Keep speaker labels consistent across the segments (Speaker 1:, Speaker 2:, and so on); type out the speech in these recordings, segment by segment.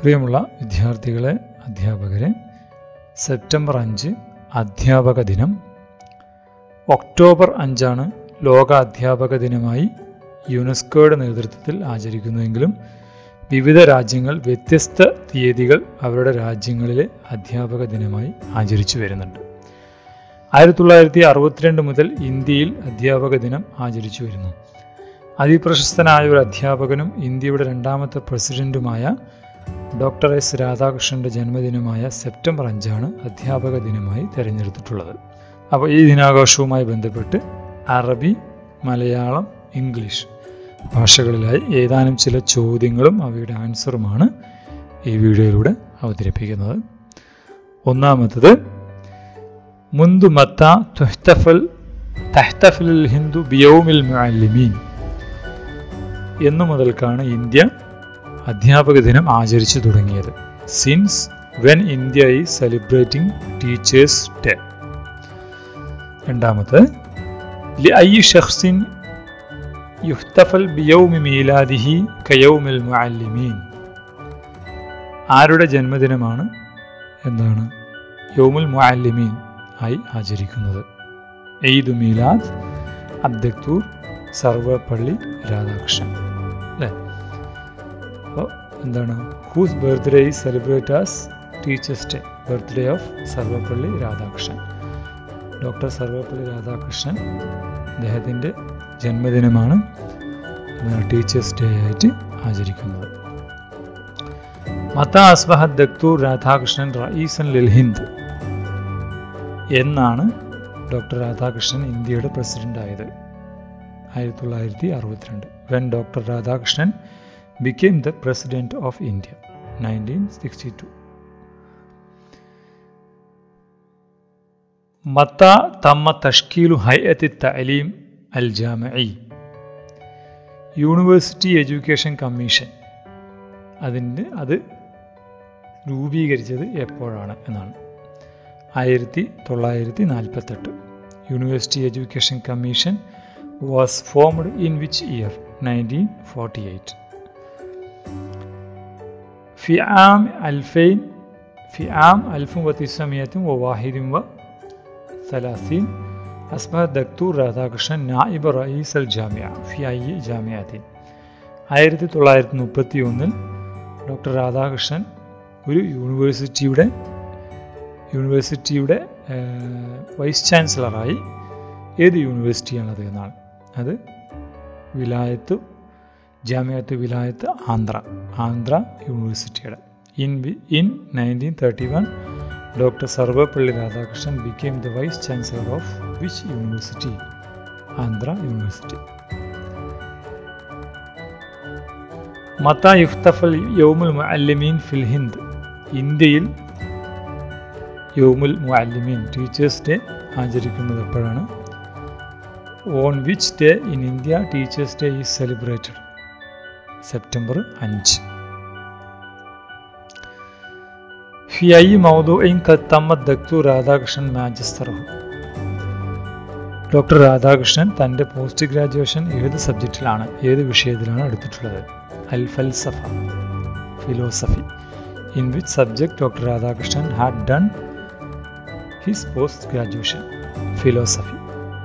Speaker 1: പ്രിയമുള്ള വിദ്യാർത്ഥികളെ അധ്യാപകരെ സെപ്റ്റംബർ അഞ്ച് അധ്യാപക ദിനം ഒക്ടോബർ അഞ്ചാണ് ലോക അധ്യാപക ദിനമായി യുനെസ്കോയുടെ നേതൃത്വത്തിൽ ആചരിക്കുന്നുവെങ്കിലും വിവിധ രാജ്യങ്ങൾ വ്യത്യസ്ത തീയതികൾ അവരുടെ രാജ്യങ്ങളിലെ അധ്യാപക ദിനമായി ആചരിച്ചു വരുന്നുണ്ട് ആയിരത്തി തൊള്ളായിരത്തി അറുപത്തിരണ്ട് മുതൽ ഇന്ത്യയിൽ അധ്യാപക ദിനം ആചരിച്ചു വരുന്നു അതിപ്രശസ്തനായ ഒരു അധ്യാപകനും ഇന്ത്യയുടെ രണ്ടാമത്തെ പ്രസിഡന്റുമായ ഡോക്ടർ എസ് രാധാകൃഷ്ണന്റെ ജന്മദിനമായ സെപ്റ്റംബർ അഞ്ചാണ് അധ്യാപക ദിനമായി തിരഞ്ഞെടുത്തിട്ടുള്ളത് അപ്പോൾ ഈ ദിനാഘോഷവുമായി ബന്ധപ്പെട്ട് അറബി മലയാളം ഇംഗ്ലീഷ് ഭാഷകളിലായി ഏതാനും ചില ചോദ്യങ്ങളും അവയുടെ ആൻസറുമാണ് ഈ വീഡിയോയിലൂടെ അവതരിപ്പിക്കുന്നത് ഒന്നാമത്തത് മുന്തു മത്ത തുഹ്തഫൽ തഹ്തഫിൽ ഹിന്ദു ബിയൗമിൽ മുഅല്ലിമീൻ എന്നു മുതൽക്കാണ് ഇന്ത്യ അധ്യാപക ദിനം ആചരിച്ചു തുടങ്ങിയത് since when India is celebrating teachers day രണ്ടാമത് ലി ഐ ഷഖ്സിൻ യുഹ്തഫൽ ബിയൗമി മീലാദിഹി കയൗമിൽ മുഅല്ലിമീൻ ആരുടെ ജന്മദിനമാണ് എന്താണ് യൗമുൽ മുഅല്ലിമീൻ ആയി ആചരിക്കുന്നത് ഈദ് മീലാദ് അബ്ദക്തൂർ സർവപ്പള്ളി രാധാകൃഷ്ണൻ അല്ലേ അപ്പോൾ എന്താണ് whose birthday is celebrate as teachers day birthday of Sarvepalli Radhakrishnan doctor Sarvepalli Radhakrishnan അദ്ദേഹത്തിൻ്റെ ജന്മദിനമാണ് ടീച്ചേഴ്സ് ഡേ ആയിട്ട് ആചരിക്കുന്നത് മത അസ്ബഹദ് ദക്തൂർ രാധാകൃഷ്ണൻ റഈസൻ ലിൽ ഹിന്ദ് എന്നാണ് ഡോക്ടർ രാധാകൃഷ്ണൻ ഇന്ത്യയുടെ പ്രസിഡന്റ് ആയത് ആയിരത്തി തൊള്ളായിരത്തി അറുപത്തിരണ്ട് when doctor Radhakrishnan became the president of India nineteen sixty two മത്ത തമ്മ തഷ്കീലു ഹൈഅത്തി തലീം അൽ ജാമഇ യൂണിവേഴ്സിറ്റി എഡ്യൂക്കേഷൻ കമ്മീഷൻ അതിൻ്റെ അത് രൂപീകരിച്ചത് എപ്പോഴാണ് എന്നാണ് ആയിരത്തി തൊള്ളായിരത്തി നാൽപ്പത്തെട്ട് university education commission was formed in which year nineteen forty eight في عام 2000 في عام 1931 أصبح الدكتور Radhakrishnan نائب رئيس الجامعة في أي جامعة ആയിരത്തി തൊള്ളായിരത്തി മുപ്പത്തി ഒന്നിൽ ഡോക്ടർ രാധാകൃഷ്ണൻ ഒരു യൂണിവേഴ്സിറ്റിയുടെ യൂണിവേഴ്സിറ്റിയുടെ വൈസ് ചാൻസലറായി ഏത് യൂണിവേഴ്സിറ്റിയാണത് എന്നാണ് അത് വിലായത്ത് ജാമ്യത്ത് വിലായത്ത് ആന്ധ്ര ആന്ധ്ര യൂണിവേഴ്സിറ്റിയുടെ in in nineteen thirty one doctor Sarvepalli Radhakrishnan became the vice chancellor of which university Andhra university മത്ത യുഫ്തഫൽ യൗമുൽ മുഅല്ലിമീൻ ഫിൽ ഹിന്ദ് ഇന്ത്യയിൽ യൗമുൽ മുഅല്ലിമീൻ ടീച്ചേഴ്സ് ഡേ ആചരിക്കുന്നത് എപ്പോഴാണ് on which day in India teachers day is celebrated September അഞ്ച് في أي موضوع قد تم الدكتور രാധാകൃഷ്ണൻ മാജിസ്റ്ററഹു ഡോക്ടർ രാധാകൃഷ്ണൻ തൻ്റെ പോസ്റ്റ് ഗ്രാജുവേഷൻ ഏത് സബ്ജക്റ്റിലാണ് ഏത് വിഷയത്തിലാണ് എടുത്തിട്ടുള്ളത് അൽ ഫൽസഫ philosophy in which subject doctor Radhakrishnan had done his post graduation philosophy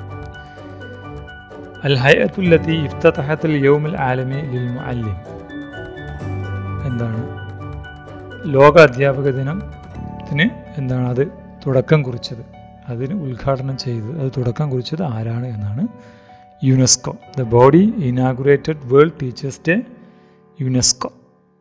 Speaker 1: الهيئة التي افتتحت اليوم العالمي للمعلم എന്താണ് ലോക അധ്യാപക ദിനത്തിന് എന്താണ് അത് തുടക്കം കുറിച്ചത് അതിന് ഉദ്ഘാടനം ചെയ്തത് അത് തുടക്കം കുറിച്ചത് ആരാണ് എന്നാണ് UNESCO the body inaugurated world teachers day UNESCO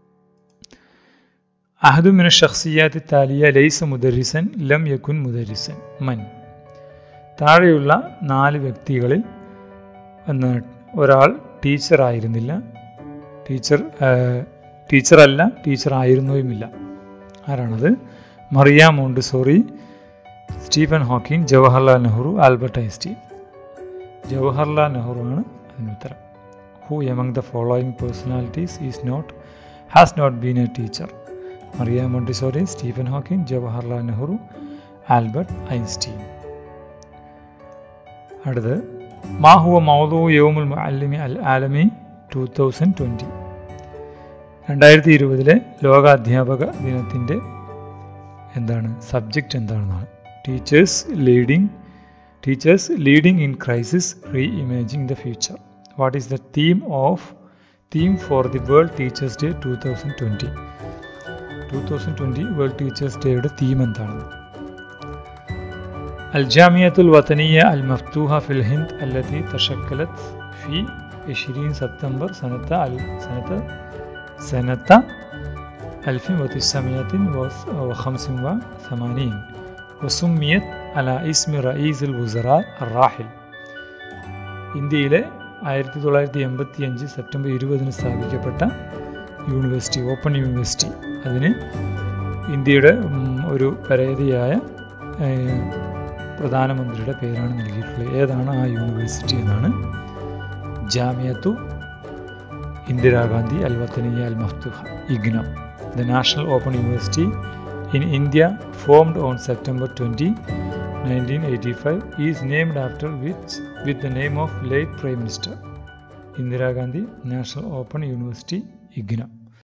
Speaker 1: അഹദു മിന ഷഖ്സിയാത്തി താലിയ ലൈസ മുദരിസൻ ലം യക്കുൻ മുദരിസൻ മൻ താഴെയുള്ള നാല് വ്യക്തികളിൽ എന്താണ് ഒരാൾ ടീച്ചറായിരുന്നില്ല ടീച്ചർ ടീച്ചറല്ല ടീച്ചർ ആയിരുന്നുമില്ല ആരാണത് Maria Montessori Stephen Hawking Jawaharlal Nehru Albert Einstein Jawaharlal Nehru ആണ് അതിന് ഉത്തരം who among the following personalities is not has not been a teacher Maria Montessori Stephen Hawking Jawaharlal Nehru Albert Einstein അടുത്ത് മാ ഹുവ മൗദു യൗമുൽ മുഅല്ലിമി അൽ ആലമി ടു തൗസൻഡ് ട്വൻറ്റി രണ്ടായിരത്തി ഇരുപതിലെ ലോക അധ്യാപക ദിനത്തിൻ്റെ എന്താണ് സബ്ജക്റ്റ് എന്താണെന്നാണ് teachers leading teachers leading in crisis reimagining the future what is the theme of theme for the world teachers day two thousand twenty two thousand twenty world teachers ഡേയുടെ theme എന്താണ് الجامعة الوطنية المفتوحة في الهند التي تشكلت في 20 سبتمبر سنة سنة سنة 1985 وسميت على اسم رئيس الوزراء الراحل ഇന്ത്യയിലെ ആയിരത്തി തൊള്ളായിരത്തി എൺപത്തി അഞ്ച് September ഇരുപതിന് സ്ഥാപിക്കപ്പെട്ട university open university അതിന് ഇന്ത്യയുടെ ഒരു പരേതിയായ പ്രധാനമന്ത്രിയുടെ പേരാണ് നൽകിയിട്ടുള്ളത് ഏതാണ് ആ യൂണിവേഴ്സിറ്റി എന്നാണ് ജാമിയത്തു ഇന്ദിരാഗാന്ധി അൽ വത്തനിയ അൽ മഫ്തുഹ ഇഗ്ന the national open university in India formed on September twenty nineteen eighty five is named after which with the name of late prime minister Indira Gandhi national open university ഇഗ്ന